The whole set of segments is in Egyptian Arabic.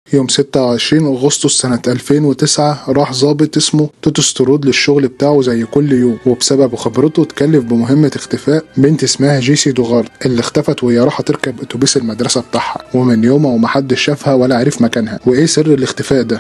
يوم 26 أغسطس سنة 2009 راح ظابط اسمه توتو سترود للشغل بتاعه زي كل يوم وبسبب خبرته اتكلف بمهمة اختفاء بنت اسمها جيسي دوغارد اللي اختفت وهي رايحة تركب أتوبيس المدرسة بتاعها ومن يومها ومحدش شافها ولا عرف مكانها وإيه سر الاختفاء ده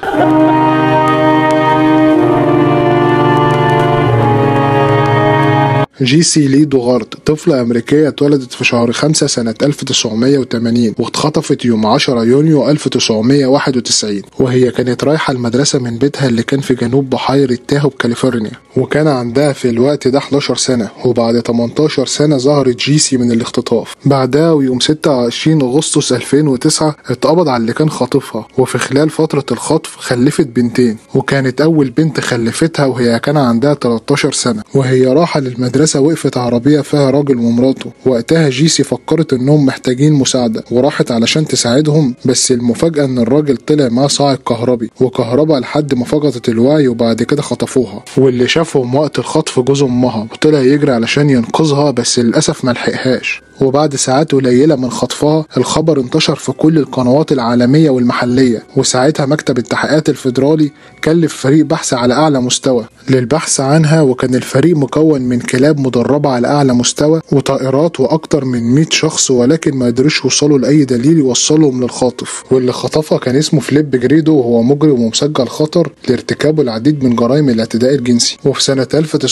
جيسي لي دوغارد طفلة أمريكية اتولدت في شهر 5 سنة 1980 واتخطفت يوم 10 يونيو 1991 وهي كانت رايحة المدرسة من بيتها اللي كان في جنوب بحيرة تاهو بكاليفورنيا وكان عندها في الوقت ده 11 سنة وبعد 18 سنة ظهرت جيسي من الاختطاف بعدها ويوم 26 أغسطس 2009 اتقبض على اللي كان خاطفها وفي خلال فترة الخطف خلفت بنتين وكانت أول بنت خلفتها وهي كان عندها 13 سنة وهي راحة للمدرسة وقفت عربية فيها راجل ومراته وقتها جيسي فكرت إنهم محتاجين مساعدة وراحت علشان تساعدهم بس المفاجأة إن الراجل طلع معاه صاعق كهربي وكهربا لحد ما فقدت الوعي وبعد كده خطفوها واللي شافهم وقت الخطف جوز أمها وطلع يجري علشان ينقذها بس للأسف ملحقهاش وبعد ساعات قليلة من خطفها الخبر انتشر في كل القنوات العالمية والمحلية وساعتها مكتب التحقيقات الفيدرالي كلف فريق بحث على أعلى مستوى للبحث عنها وكان الفريق مكون من كلاب مدربة على أعلى مستوى وطائرات وأكتر من 100 شخص ولكن ما قدروش يوصلوا لأي دليل يوصلهم للخاطف واللي خطفها كان اسمه فليب جريدو وهو مجرم ومسجل خطر لارتكابه العديد من جرائم الاعتداء الجنسي وفي سنة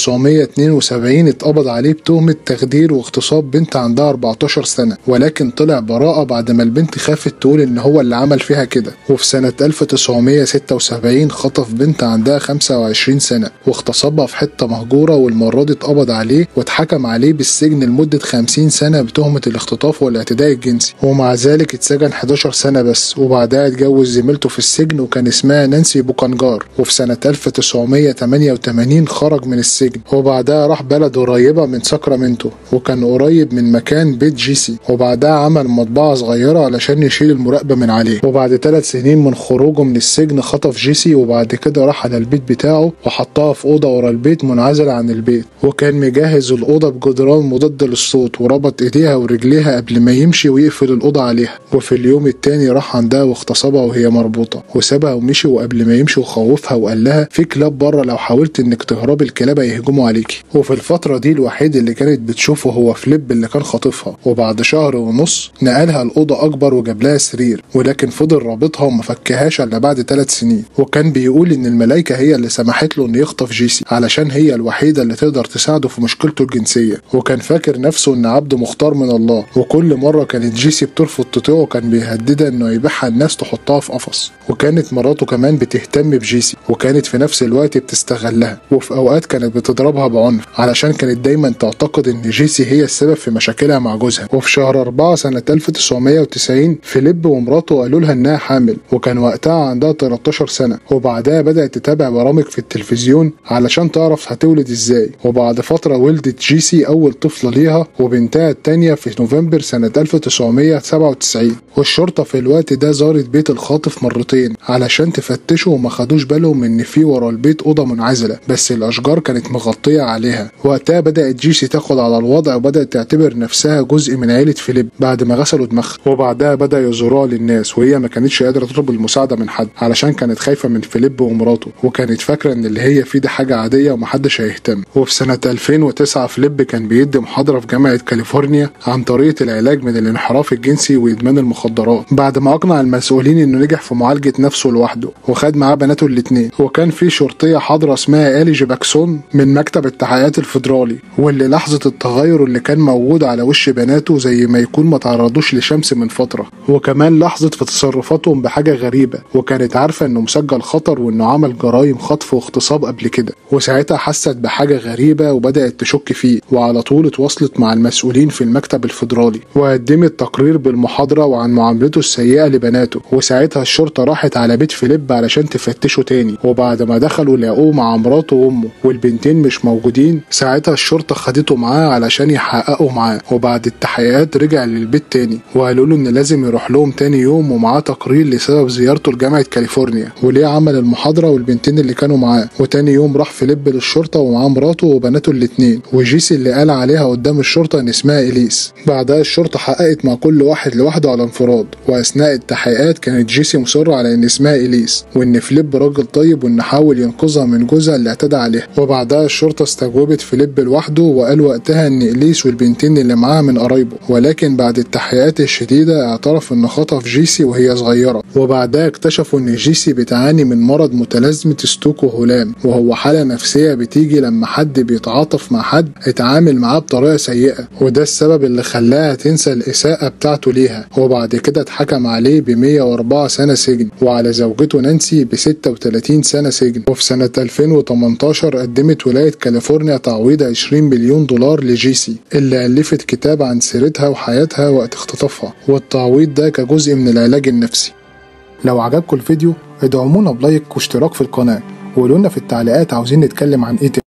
1972 اتقبض عليه بتهمة تخدير واغتصاب بنت عندها 14 سنة ولكن طلع براءة بعد ما البنت خافت تقول إن هو اللي عمل فيها كده وفي سنة 1976 خطف بنت عندها 25 سنة واغتصبها في حتة مهجورة والمرة دي اتقبض عليه واتحكم عليه بالسجن لمدة 50 سنة بتهمة الاختطاف والاعتداء الجنسي ومع ذلك اتسجن 11 سنة بس وبعدها اتجوز زميلته في السجن وكان اسمها نانسي بوكانجار وفي سنة 1988 خرج من السجن وبعدها راح بلد قريبة من ساكرامنتو وكان قريب من مكان بيت جيسي وبعدها عمل مطبعة صغيرة علشان يشيل المراقبة من عليه وبعد ثلاث سنين من خروجه من السجن خطف جيسي وبعد كده راح على البيت بتاعه وحطها في أوضة ورا البيت منعزلة عن البيت وكان مجهز الأوضة بجدران مضاد للصوت وربط إيديها ورجليها قبل ما يمشي ويقفل الأوضة عليها وفي اليوم التاني راح عندها واغتصبها وهي مربوطة وسابها ومشي وقبل ما يمشي وخوفها وقال لها في كلاب بره لو حاولت إنك تهربي الكلاب هيهجموا عليكي وفي الفترة دي الوحيد اللي كانت بتشوفه هو فليب اللي كان خاطفها وبعد شهر ونص نقلها الأوضة أكبر وجاب لها سرير ولكن فضل رابطها وما فكهاش إلا بعد ثلاث سنين وكان بيقول إن الملايكة هي اللي سمحت له إنه يخطف جيسي علشان هي الوحيدة اللي تقدر تساعده في مشكلته الجنسية وكان فاكر نفسه إن عبد مختار من الله وكل مرة كانت جيسي بترفض تطيعه كان بيهددها إنه يبيعها الناس تحطها في قفص وكانت مراته كمان بتهتم بجيسي وكانت في نفس الوقت بتستغلها وفي أوقات كانت بتضربها بعنف علشان كانت دايما تعتقد إن جيسي هي السبب في مشاكلها مع جوزها وفي شهر 4 سنة 1990 فيليب ومراته قالوا لها إنها حامل وكان وقتها عندها 13 سنة وبعدها بدأت تتابع برامج في التلفزيون علشان تعرف هتولد إزاي وبعد فترة ولدت جيسي أول طفلة ليها وبنتها التانية في نوفمبر سنة 1997 والشرطة في الوقت ده زارت بيت الخاطف مرتين علشان تفتشه وما خدوش بالهم إن في ورا البيت أوضة منعزلة بس الأشجار كانت مغطية عليها وقتها بدأت جيسي تاخد على الوضع وبدأت تعتبر نفسها جزء من عيلة فيليب بعد ما غسلوا دماغها وبعدها بدأ يزوروها للناس وهي ما كانتش قادرة تطلب المساعدة من حد علشان كانت خايفة من فيليب ومراته وكانت فاكرة إن اللي هي فيه ده حاجة عادية ومحدش هيهتم وفي سنة 2009 فيليب كان بيدي محاضرة في جامعة كاليفورنيا عن طريقة العلاج من الانحراف الجنسي وإدمان المخدرات بعد ما أقنع المسؤولين إنه نجح في معالجة نفسه لوحده وخد معاه بناته الاتنين وكان في شرطية حاضرة اسمها آلي جباكسون من مكتب التحقيقات الفيدرالي واللي لاحظت التغير اللي كان موجود على وش بناته زي ما يكون ما تعرضوش لشمس من فترة وكمان لاحظت في تصرفاتهم بحاجة غريبة وكانت عارفة إنه مسجل خطر وإنه عمل جرائم خطف واغتصاب قبل كده وساعتها حست بحاجة غريبة وبدأت تشك فيه وعلى طول اتواصلت مع المسؤولين في المكتب الفيدرالي وقدمت تقرير بالمحاضرة وعن معاملته السيئة لبناته وساعتها الشرطة راحت على بيت فيليب علشان تفتشه تاني وبعد ما دخلوا لقوه مع مراته وأمه والبنتين مش موجودين ساعتها الشرطة خدته معاه علشان يحققوا معاه وبعد التحقيقات رجع للبيت تاني وقالوا له إن لازم يروح لهم تاني يوم ومعاه تقرير لسبب زيارته لجامعة كاليفورنيا وليه عمل المحاضرة والبنتين اللي كانوا معاه وتاني يوم راح فيليب للشرطة ومعاه مراته وبناته الاتنين الاتنين وجيسي اللي قال عليها قدام الشرطة إن اسمها إليس بعدها الشرطة حققت مع كل واحد لوحده على انفراد وأثناء التحقيقات كانت جيسي مصرة على إن اسمها إليس وإن فليب راجل طيب وإن حاول ينقذها من جوزها اللي اعتدى عليها وبعدها الشرطة استجوبت فليب لوحده وقال وقتها إن إليس والبنتين اللي معاها من قرايبه ولكن بعد التحقيقات الشديدة اعترف إنه خطف جيسي وهي صغيرة وبعدها اكتشفوا إن جيسي بتعاني من مرض متلازمة ستوكو هولام وهو حالة نفسية بتيجي لما حد بيتعاطف مع حد اتعامل معاه بطريقة سيئة وده السبب اللي خلاها تنسى الإساءة بتاعته ليها وبعد كده اتحكم عليه ب 104 سنة سجن وعلى زوجته نانسي ب 36 سنة سجن وفي سنة 2018 قدمت ولاية كاليفورنيا تعويض 20 مليون دولار لجيسي اللي ألفت كتاب عن سيرتها وحياتها وقت اختطافها والتعويض ده كجزء من العلاج النفسي لو عجبكم الفيديو ادعمونا بلايك واشتراك في القناة وقولوا لنا في التعليقات عاوزين نتكلم عن ايه تاني